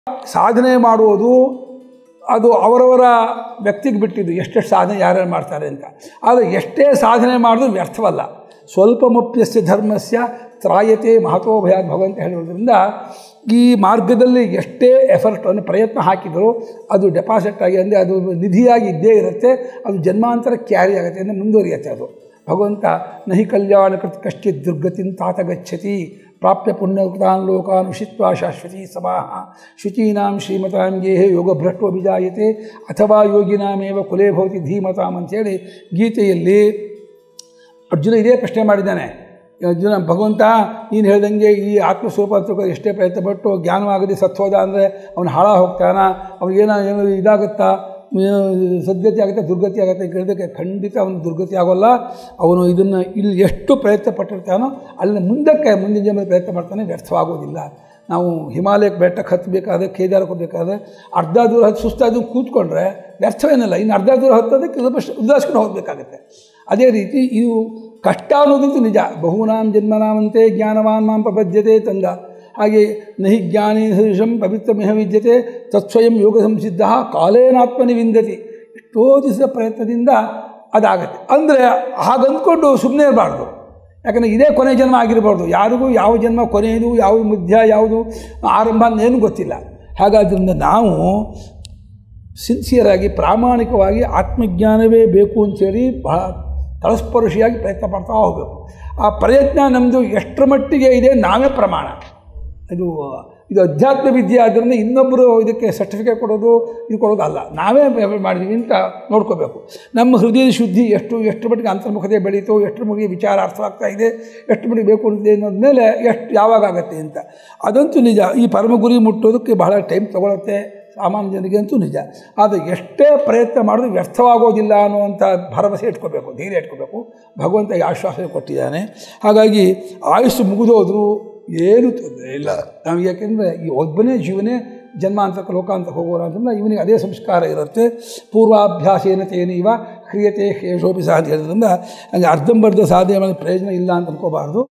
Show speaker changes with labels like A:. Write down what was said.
A: ಸಾಧನೆ ಮಾಡುವುದು ಅದು ಅವರವರ ವ್ಯಕ್ತಿಗೆ ಬಿಟ್ಟಿದ್ದು ಎಷ್ಟೆಷ್ಟು ಸಾಧನೆ ಯಾರ್ಯಾರು ಮಾಡ್ತಾರೆ ಅಂತ ಆದರೆ ಎಷ್ಟೇ ಸಾಧನೆ ಮಾಡಿದ್ರು ವ್ಯರ್ಥವಲ್ಲ ಸ್ವಲ್ಪಮಪ್ಯಸ್ಯ ಧರ್ಮಸ್ಯ ತ್ರಾಯತೆ ಮಹತೋ ಭಯ ಭಗವಂತ ಹೇಳಿರೋದ್ರಿಂದ ಈ ಮಾರ್ಗದಲ್ಲಿ ಎಷ್ಟೇ ಎಫರ್ಟ್ ಅಂದರೆ ಪ್ರಯತ್ನ ಹಾಕಿದರೂ ಅದು ಡೆಪಾಸಿಟ್ ಆಗಿ ಅಂದರೆ ಅದು ನಿಧಿಯಾಗಿ ಇದ್ದೇ ಇರುತ್ತೆ ಅದು ಜನ್ಮಾಂತರ ಕ್ಯಾರಿ ಆಗುತ್ತೆ ಅಂದರೆ ಮುಂದುವರಿಯುತ್ತೆ ಅದು ಭಗವಂತ ನಹಿ ಕಲ್ಯಾಣ ಕೃತ್ ಕಶ್ಚಿತ್ ದುರ್ಗತಿಂ ತಾತ ಗಚ್ಚತಿ ಪ್ರಾಪ್ಯ ಪುಣ್ಯಕೃತಾನ್ ಲೋಕಾನ್ ಉಷಿತ್ವ ಶಾಶ್ವತಿ ಸಮಾಹ ಶುಚೀನಾಂ ಶ್ರೀಮತಾಂ ಗೇಹೆ ಯೋಗಭ್ರಷ್ಟೋ ವಿಜಾಯತೆ ಅಥವಾ ಯೋಗಿನಾಮೇವ ಕುಲೇ ಭವತಿ ಧೀಮತಾಂ ಅಂತೇಳಿ ಗೀತೆಯಲ್ಲಿ ಅರ್ಜುನ ಇದೇ ಪ್ರಶ್ನೆ ಮಾಡಿದ್ದಾನೆ ಅರ್ಜುನ ಭಗವಂತ ನೀನು ಹೇಳ್ದಂಗೆ ಈ ಆತ್ಮಸ್ವರೂಪ ತಿಳ್ಕೊ ಎಷ್ಟೇ ಪ್ರಯತ್ನ ಪಟ್ಟು ಜ್ಞಾನವಾಗದೆ ಸತ್ವದ ಅಂದರೆ ಅವನು ಹಾಳ ಹೋಗ್ತಾನ ಅವ್ನಿಗೇನೋ ಏನೋ ಇದಾಗುತ್ತಾ ಏನೋ ಸದ್ಗತಿ ಆಗುತ್ತೆ ದುರ್ಗತಿ ಆಗುತ್ತೆ ಅಂತ ಕೇಳಿದಕ್ಕೆ ಖಂಡಿತ ಅವನು ದುರ್ಗತಿ ಆಗೋಲ್ಲ ಅವನು ಇದನ್ನು ಇಲ್ಲಿ ಎಷ್ಟು ಪ್ರಯತ್ನ ಪಟ್ಟಿರ್ತಾನೋ ಅಲ್ಲಿ ಮುಂದಕ್ಕೆ ಮುಂದಿನ ಜನ್ಮದ ಪ್ರಯತ್ನ ಮಾಡ್ತಾನೆ ವ್ಯರ್ಥವಾಗೋದಿಲ್ಲ ನಾವು ಹಿಮಾಲಯಕ್ಕೆ ಬೆಟ್ಟಕ್ಕೆ ಹತ್ತಬೇಕಾದ್ರೆ ಕೇದಾರಕ್ಕೆ ಹೋಗ್ಬೇಕಾದ್ರೆ ಅರ್ಧ ದೂರ ಹತ್ತು ಸುಸ್ತಾದ ಕೂತ್ಕೊಂಡ್ರೆ ವ್ಯರ್ಥವೇನಲ್ಲ ಇನ್ನು ಅರ್ಧ ದೂರ ಹತ್ತೋದಕ್ಕೆ ಸ್ವಲ್ಪ ಉದಾಸ್ಕೊಂಡು ಹೋಗಬೇಕಾಗತ್ತೆ ಅದೇ ರೀತಿ ಇದು ಕಷ್ಟ ಅನ್ನೋದಂತೂ ನಿಜ ಬಹೂನಾಂ ಜನ್ಮನಾಮಂತೆ ಜ್ಞಾನವಾನ್ ಮಾಂ ಪ್ರಪದ್ಯತೆ ತಂದ ಹಾಗೆ ನಹಿ ಜ್ಞಾನಿ ಸದೃಶಂ ಪವಿತ್ರಮಿಹ ವಿದ್ಯತೆ ತತ್ಸ್ವಯಂ ಯೋಗ ಸಂಸಿದ್ಧ ಕಾಲೇನಾತ್ಮನಿ ವಿಂದತಿ ಎಷ್ಟೋ ದಿವಸದ ಪ್ರಯತ್ನದಿಂದ ಅದಾಗತ್ತೆ ಅಂದರೆ ಹಾಗಂದ್ಕೊಂಡು ಸುಮ್ಮನೆ ಇರಬಾರ್ದು ಯಾಕಂದರೆ ಇದೇ ಕೊನೆ ಜನ್ಮ ಆಗಿರಬಾರ್ದು ಯಾರಿಗೂ ಯಾವ ಜನ್ಮ ಕೊನೆಯದು ಯಾವ ಮಧ್ಯ ಯಾವುದು ಆರಂಭ ಏನು ಗೊತ್ತಿಲ್ಲ ಹಾಗಾದ್ರಿಂದ ನಾವು ಸಿನ್ಸಿಯರಾಗಿ ಪ್ರಾಮಾಣಿಕವಾಗಿ ಆತ್ಮಜ್ಞಾನವೇ ಬೇಕು ಅಂಥೇಳಿ ಬಹಳ ತಳಸ್ಪರ್ಶಿಯಾಗಿ ಪ್ರಯತ್ನ ಪಡ್ತಾ ಹೋಗಬೇಕು ಆ ಪ್ರಯತ್ನ ನಮ್ಮದು ಎಷ್ಟರ ಮಟ್ಟಿಗೆ ಇದೆ ನಾವೇ ಪ್ರಮಾಣ ಇದು ಇದು ಅಧ್ಯಾತ್ಮ ವಿದ್ಯೆ ಆದ್ದರಿಂದ ಇನ್ನೊಬ್ಬರು ಇದಕ್ಕೆ ಸರ್ಟಿಫಿಕೇಟ್ ಕೊಡೋದು ಇದು ಕೊಡೋದು ಅಲ್ಲ ನಾವೇ ಮಾಡಿದ್ದೀವಿ ಅಂತ ನೋಡ್ಕೋಬೇಕು ನಮ್ಮ ಹೃದಯದ ಶುದ್ಧಿ ಎಷ್ಟು ಎಷ್ಟು ಮಟ್ಟಿಗೆ ಅಂತರ್ಮುಖತೆ ಬೆಳೀತು ಎಷ್ಟು ಮಟ್ಟಿಗೆ ವಿಚಾರ ಅರ್ಥವಾಗ್ತಾ ಇದೆ ಎಷ್ಟು ಮಟ್ಟಿಗೆ ಬೇಕು ಅಂತಿದೆ ಅನ್ನೋದ ಮೇಲೆ ಎಷ್ಟು ಯಾವಾಗ ಆಗುತ್ತೆ ಅಂತ ಅದಂತೂ ನಿಜ ಈ ಪರಮ ಗುರಿ ಮುಟ್ಟೋದಕ್ಕೆ ಬಹಳ ಟೈಮ್ ತೊಗೊಳುತ್ತೆ ಸಾಮಾನ್ಯ ಜನರಿಗಂತೂ ನಿಜ ಆದರೆ ಎಷ್ಟೇ ಪ್ರಯತ್ನ ಮಾಡಿದ್ರು ವ್ಯರ್ಥವಾಗೋದಿಲ್ಲ ಅನ್ನುವಂಥ ಭರವಸೆ ಇಟ್ಕೋಬೇಕು ಧೈರ್ಯ ಇಟ್ಕೋಬೇಕು ಭಗವಂತ ಈ ಆಶ್ವಾಸನೆ ಕೊಟ್ಟಿದ್ದಾನೆ ಹಾಗಾಗಿ ಆಯುಸ್ಸು ಮುಗಿದೋದ್ರು ಏನೂ ತೊಂದರೆ ಇಲ್ಲ ನಾವು ಯಾಕೆಂದರೆ ಈ ಒಬ್ಬನೇ ಜೀವನೇ ಜನ್ಮಾಂತರಕ್ಕೆ ಲೋಕಾಂತಕ್ಕೆ ಹೋಗೋಣ ಅಂತಂದ್ರೆ ಇವನಿಗೆ ಅದೇ ಸಂಸ್ಕಾರ ಇರುತ್ತೆ ಪೂರ್ವಾಭ್ಯಾಸೇನ ತೇನೀವ ಕ್ರಿಯತೆ ಹೇಷೋಪಿ ಸಹ ಅಂತ ಹೇಳಿದ್ರಿಂದ ಹಂಗೆ ಅರ್ಧಂಬರ್ಧ ಸಾಧನೆ ಮಾಡಿ ಪ್ರಯೋಜನ ಇಲ್ಲ ಅಂತ ಅನ್ಕೋಬಾರ್ದು